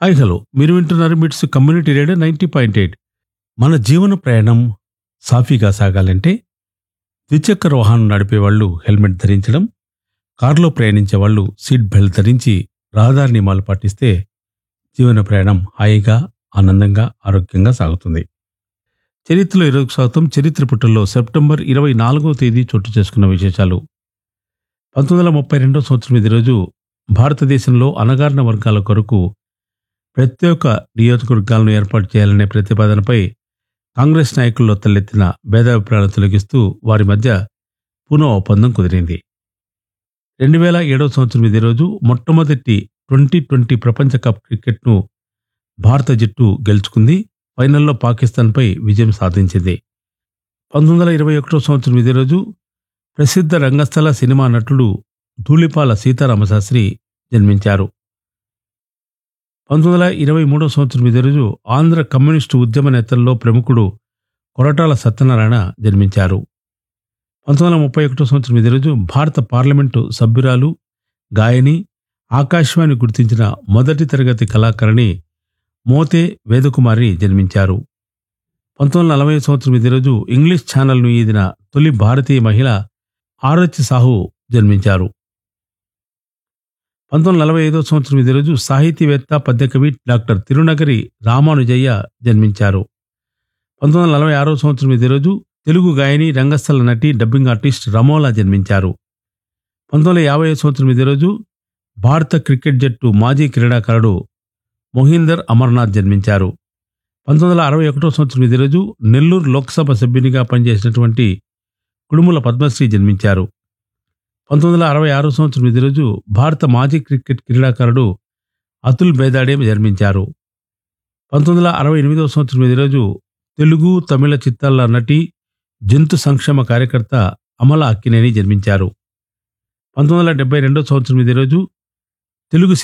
hi hello మీరు వింటున్నారు MITS community radio ninety point eight మన జీవన ప్రయాణం సాఫీగా సాగాలంటే ద్విచక్ర వాహనం నడిపే వాళ్ళు హెల్మెట్ ధరించడం కారులో ప్రయాణించే వాళ్ళు సీట్ బెల్ట్ ధరించి రహదారి నియమాలు పాటిస్తే జీవన ప్రయాణం హాయిగా ఆనందంగా ఆరోగ్యంగా సాగుతుంది చరిత్రలో ఈరోజు శాతం చరిత్ర పుటల్లో సెప్టెంబర్ ఇరవై నాలుగో తేదీ చోటు చేసుకున్న విశేషాలు పంతొమ్మిది వందల ముప్పై రెండో సంవత్సరం ఇది రోజు భారతదేశంలో అణగారిన వర్గాల కొరకు ప్రత్యేక నియోజకవర్గాలను ఏర్పాటు చేయాలనే ప్రతిపాదనపై కాంగ్రెస్ నాయకుల్లో తలెత్తిన భేదాభిప్రాయాలను తొలగిస్తూ వారి మధ్య పునః ఒప్పందం కుదిరింది రెండు వేల ఏడవ సంవత్సరం ఇదే రోజు మొట్టమొదటి ట్వంటీ ట్వంటీ ప్రపంచ కప్ క్రికెట్ను భారత జట్టు గెలుచుకుంది ఫైనల్లో పాకిస్తాన్పై విజయం సాధించింది పంతొమ్మిది వందల ఇరవై ఒకటో సంవత్సరం ఇదే రోజు ప్రసిద్ధ రంగస్థల సినిమా నటుడు ధూళిపాల సీతారామశాస్త్రి జన్మించారు పంతొమ్మిది వందల ఇరవై మూడో సంవత్సరం ఇదే రోజు ఆంధ్ర కమ్యూనిస్టు ఉద్యమ నేతల్లో ప్రముఖుడు కొరటాల సత్యనారాయణ జన్మించారు పంతొమ్మిది వందల ముప్పై ఒకటో సంవత్సరం ఇదే రోజు భారత పార్లమెంటు సభ్యురాలు గాయని ఆకాశవాణి గుర్తించిన మొదటి తరగతి కళాకారిణి మోతే వేదకుమారి జన్మించారు పంతొమ్మిది వందల నలభై సంవత్సరం ఇదే రోజు ఇంగ్లీష్ ఛానల్ను ఈదిన తొలి భారతీయ మహిళ ఆరతి సాహు జన్మించారు పంతొమ్మిది వందల నలభై ఐదో సంవత్సరం ఇదే రోజు సాహితీవేత్త పద్యకవి డాక్టర్ తిరునగరి రామానుజయ్య జన్మించారు పంతొమ్మిది వందల నలభై ఆరో సంవత్సరం ఇదే రోజు తెలుగు గాయని రంగస్థల నటి డబ్బింగ్ ఆర్టిస్ట్ రమోలా జన్మించారు పంతొమ్మిది వందల యాభై సంవత్సరం ఇదే రోజు భారత క్రికెట్ జట్టు మాజీ క్రీడాకారుడు మొహీందర్ అమర్నాథ్ జన్మించారు పంతొమ్మిది వందల అరవై ఒకటో సంవత్సరం ఇదే రోజు నెల్లూరు లోక్సభ సభ్యునిగా పనిచేసినటువంటి కుడుముల పద్మశ్రీ జన్మించారు పంతొమ్మిది వందల అరవై ఆరో సంవత్సరం ఇదే రోజు భారత మాజీ క్రికెట్ క్రీడాకారుడు అతుల్ బేదాడే జన్మించారు పంతొమ్మిది వందల అరవై ఎనిమిదవ సంవత్సరం ఇదే రోజు తెలుగు తమిళ చిత్రాల నటి జంతు సంక్షేమ కార్యకర్త అమల అక్కినేని జన్మించారు పంతొమ్మిది వందల డెబ్బై రెండో సంవత్సరం ఇదే రోజు తెలుగు